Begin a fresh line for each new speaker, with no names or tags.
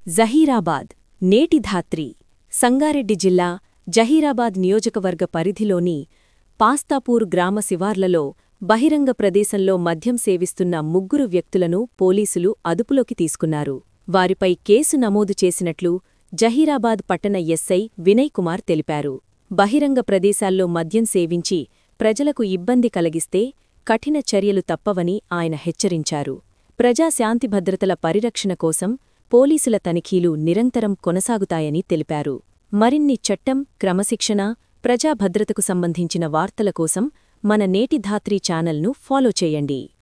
జహీరాబాద్ నేటి ధాత్రి సంగారెడ్డి జిల్లా జహీరాబాద్ నియోజకవర్గ పరిధిలోని పాస్తాపూర్ గ్రామ శివార్లలో బహిరంగ ప్రదేశంలో మద్యం సేవిస్తున్న ముగ్గురు వ్యక్తులను పోలీసులు అదుపులోకి తీసుకున్నారు వారిపై కేసు నమోదు చేసినట్లు జహీరాబాద్ పట్టణ ఎస్ఐ వినయ్ కుమార్ తెలిపారు బహిరంగ ప్రదేశాల్లో మద్యం సేవించి ప్రజలకు ఇబ్బంది కలిగిస్తే కఠిన చర్యలు తప్పవని ఆయన హెచ్చరించారు ప్రజా శాంతి భద్రతల పరిరక్షణ కోసం పోలీసుల తనిఖీలు నిరంతరం కొనసాగుతాయని తెలిపారు మరిన్ని చట్టం క్రమశిక్షణ ప్రజా భద్రతకు సంబంధించిన వార్తల కోసం మన నేటి ధాత్రి ఛానల్ను ఫాలో చేయండి